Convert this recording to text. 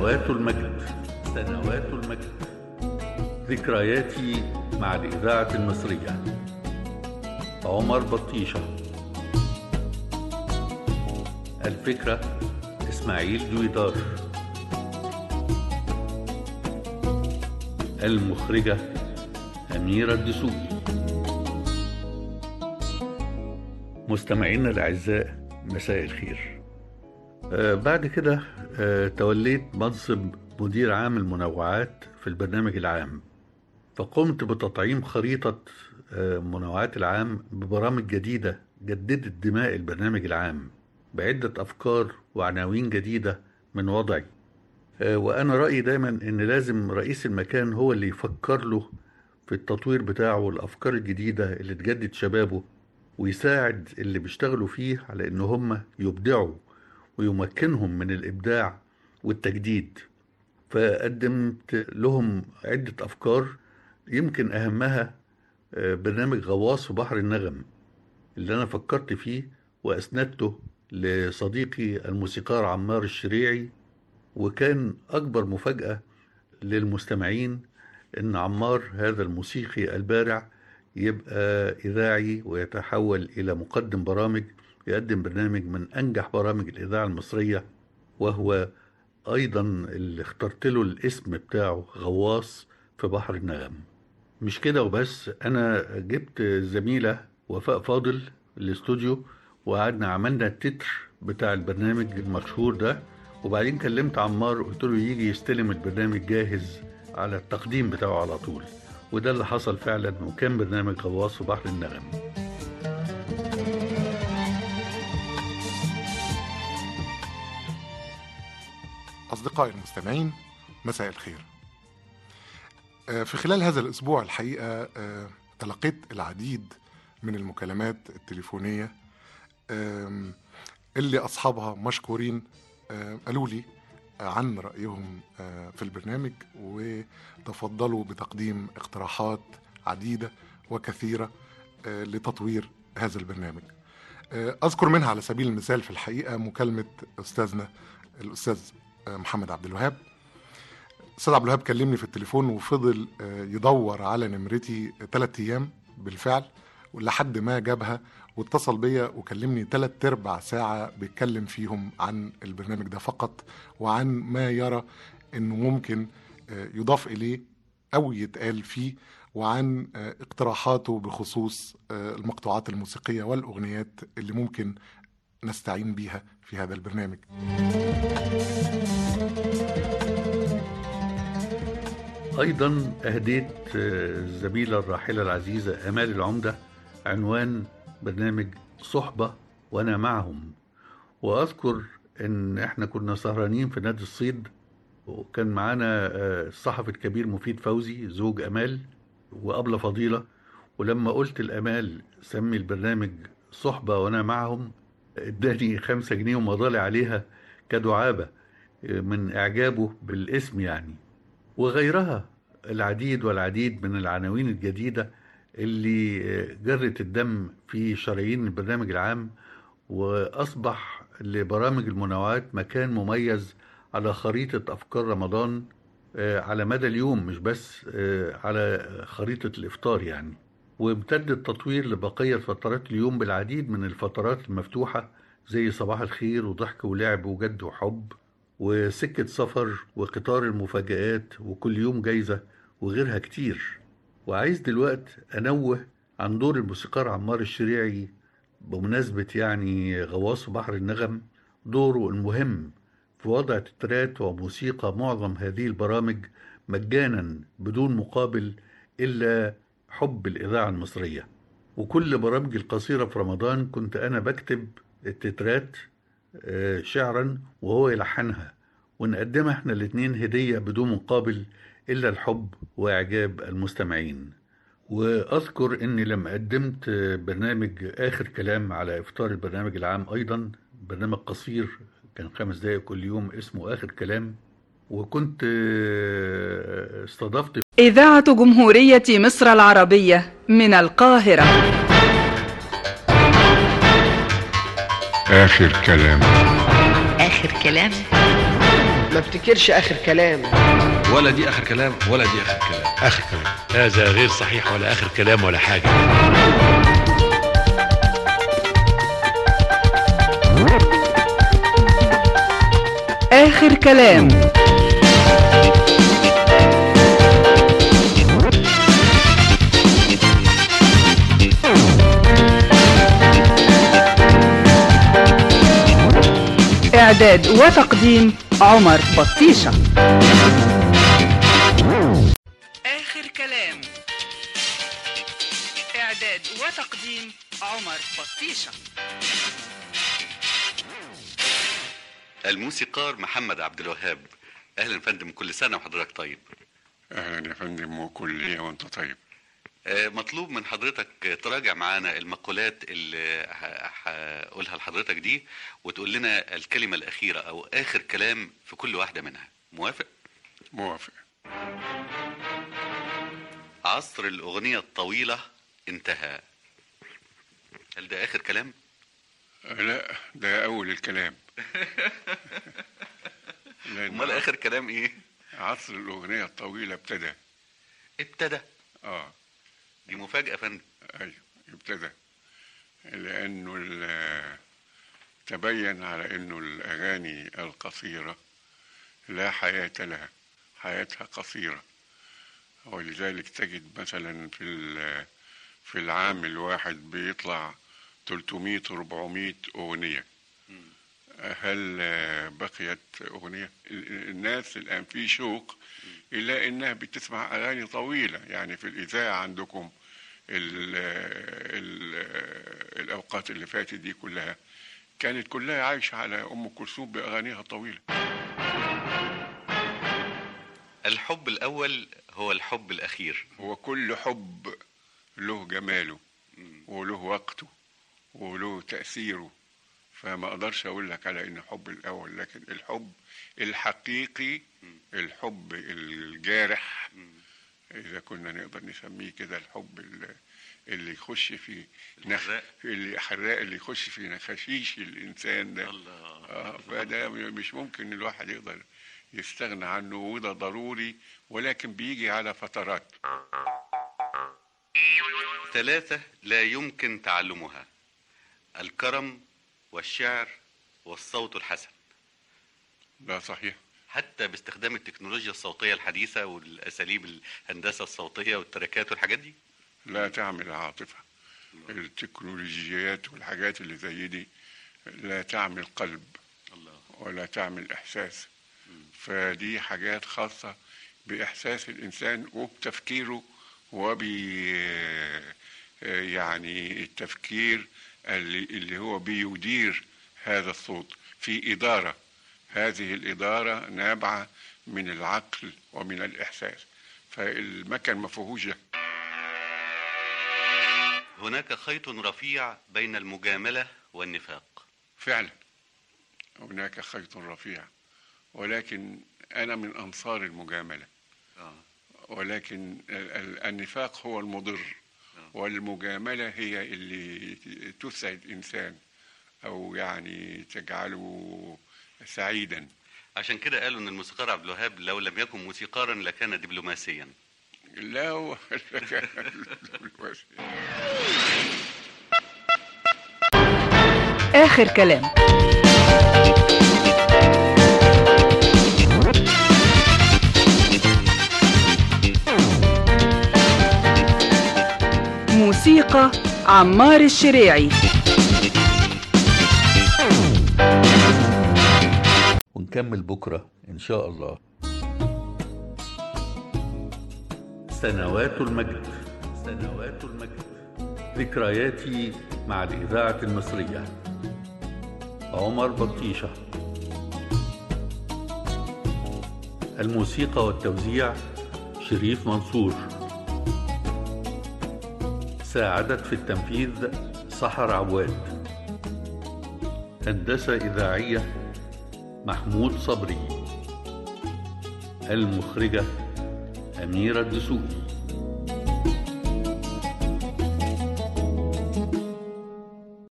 سنوات المجد سنوات المجد ذكرياتي مع الإذاعة المصرية عمر بطيشة الفكرة إسماعيل دويدار المخرجة أميرة الدسوقي مستمعينا الأعزاء مساء الخير آه بعد كده آه توليت منصب مدير عام المنوعات في البرنامج العام فقمت بتطعيم خريطة آه منوعات العام ببرامج جديدة جددت دماء البرنامج العام بعدة أفكار وعناوين جديدة من وضعي آه وأنا رأيي دايما إن لازم رئيس المكان هو اللي يفكر له في التطوير بتاعه والأفكار الجديدة اللي تجدد شبابه ويساعد اللي بيشتغلوا فيه على إن هم يبدعوا ويمكنهم من الإبداع والتجديد فقدمت لهم عدة أفكار يمكن أهمها برنامج غواص في بحر النغم اللي أنا فكرت فيه وأسندته لصديقي الموسيقار عمار الشريعي وكان أكبر مفاجأة للمستمعين إن عمار هذا الموسيقي البارع يبقى إذاعي ويتحول إلى مقدم برامج يقدم برنامج من أنجح برامج الإذاعة المصرية وهو أيضا اللي اخترت له الاسم بتاعه غواص في بحر النغم مش كده وبس أنا جبت زميلة وفاء فاضل الاستوديو وقعدنا عملنا التتر بتاع البرنامج المشهور ده وبعدين كلمت عمار قلت له يجي يستلم البرنامج جاهز على التقديم بتاعه على طول وده اللي حصل فعلا وكان برنامج غواص في بحر النغم أصدقائي المستمعين مساء الخير في خلال هذا الأسبوع الحقيقة تلقيت العديد من المكالمات التليفونية اللي أصحابها مشكورين قالوا لي عن رأيهم في البرنامج وتفضلوا بتقديم اقتراحات عديدة وكثيرة لتطوير هذا البرنامج أذكر منها على سبيل المثال في الحقيقة مكالمة أستاذنا الأستاذ محمد عبد الوهاب أستاذ عبد الوهاب كلمني في التليفون وفضل يدور على نمرتي ثلاثة أيام بالفعل لحد ما جابها واتصل بيا وكلمني ثلاث ارباع ساعة بيتكلم فيهم عن البرنامج ده فقط وعن ما يرى انه ممكن يضاف اليه او يتقال فيه وعن اقتراحاته بخصوص المقطوعات الموسيقية والاغنيات اللي ممكن نستعين بيها في هذا البرنامج أيضا أهديت الزميلة الراحلة العزيزة أمال العمدة عنوان برنامج صحبة وأنا معهم وأذكر إن إحنا كنا سهرانين في نادي الصيد وكان معانا الصحفي الكبير مفيد فوزي زوج أمال وأبلة فضيلة ولما قلت الأمال سمي البرنامج صحبة وأنا معهم اداني خمسة جنيه ومضالي عليها كدعابة من إعجابه بالاسم يعني وغيرها العديد والعديد من العناوين الجديدة اللي جرت الدم في شرايين البرنامج العام وأصبح لبرامج المنوعات مكان مميز على خريطة أفكار رمضان على مدى اليوم مش بس على خريطة الإفطار يعني وامتد التطوير لبقية فترات اليوم بالعديد من الفترات المفتوحة زي صباح الخير وضحك ولعب وجد وحب وسكة سفر وقطار المفاجآت وكل يوم جايزة وغيرها كتير وعايز دلوقت أنوه عن دور الموسيقار عمار الشريعي بمناسبة يعني غواص بحر النغم دوره المهم في وضع تترات وموسيقى معظم هذه البرامج مجانا بدون مقابل إلا حب الإذاعة المصرية وكل برامجي القصيرة في رمضان كنت أنا بكتب التترات شعرا وهو يلحنها ونقدمها احنا الاتنين هدية بدون مقابل إلا الحب وإعجاب المستمعين وأذكر أني لما قدمت برنامج آخر كلام على إفطار البرنامج العام أيضا برنامج قصير كان خمس دقايق كل يوم اسمه آخر كلام وكنت استضفت إذاعة جمهورية مصر العربية من القاهرة آخر كلام آخر كلام ما افتكرش اخر كلام ولا دي اخر كلام ولا دي اخر كلام آخر كلام هذا غير صحيح ولا آخر كلام ولا حاجة آخر كلام إعداد وتقديم عمر بطيشة آخر كلام إعداد وتقديم عمر بطيشة الموسيقار محمد عبد الوهاب اهلا فندم كل سنه وحضرتك طيب اهلا يا فندم وكل وانت طيب آه، مطلوب من حضرتك تراجع معانا المقولات اللي ه- هقولها لحضرتك دي وتقول لنا الكلمه الاخيره او اخر كلام في كل واحده منها موافق موافق عصر الاغنيه الطويله انتهى هل ده اخر كلام لا ده اول الكلام لأن امال اخر كلام ايه عصر الاغنيه الطويله ابتدى ابتدى اه دي مفاجاه يا فندم ايوه ابتدى لانه ال- تبين على انه الاغاني القصيره لا حياه لها حياتها قصيره ولذلك تجد مثلا في ال- في العام الواحد بيطلع 300 400 اغنيه هل آه، بقيت اغنيه ال- الناس الان في شوق الى انها بتسمع اغاني طويله يعني في الاذاعه عندكم ال ال الاوقات اللي فاتت دي كلها كانت كلها عايشه على ام كلثوم باغانيها الطويله الحب الاول هو الحب الاخير هو كل حب له جماله وله وقته وله تأثيره فما اقدرش اقول لك على ان حب الاول لكن الحب الحقيقي الحب الجارح اذا كنا نقدر نسميه كده الحب ال- اللي يخش في نخ... الحراق. اللي حراق اللي يخش في نخاشيش الانسان ده الله آه فده مش ممكن الواحد يقدر يستغنى عنه وده ضروري ولكن بيجي على فترات ثلاثة لا يمكن تعلمها الكرم والشعر والصوت الحسن ده صحيح حتى باستخدام التكنولوجيا الصوتية الحديثة والأساليب الهندسة الصوتية والتركات والحاجات دي لا تعمل عاطفة التكنولوجيات والحاجات اللي زي دي لا تعمل قلب الله ولا تعمل إحساس فدي حاجات خاصة بإحساس الإنسان وبتفكيره وب يعني التفكير اللي, اللي هو بيدير هذا الصوت في إدارة هذه الإدارة نابعة من العقل ومن الإحساس فالمكن ما فيهوش ده هناك خيط رفيع بين المجاملة والنفاق فعلا هناك خيط رفيع ولكن أنا من أنصار المجاملة آه. ولكن ال- ال- النفاق هو المضر والمجاملة هي اللي تسعد إنسان أو يعني تجعله سعيدا عشان كده قالوا ان الموسيقار عبد الوهاب لو لم يكن موسيقارا لكان دبلوماسيا لا هو- آخر كلام موسيقى عمار الشريعي ونكمل بكرة إن شاء الله سنوات المجد سنوات المجد ذكرياتي مع الإذاعة المصرية عمر بطيشة الموسيقى والتوزيع شريف منصور ساعدت في التنفيذ سحر عواد هندسة إذاعية محمود صبري المخرجة أميرة الدسوقي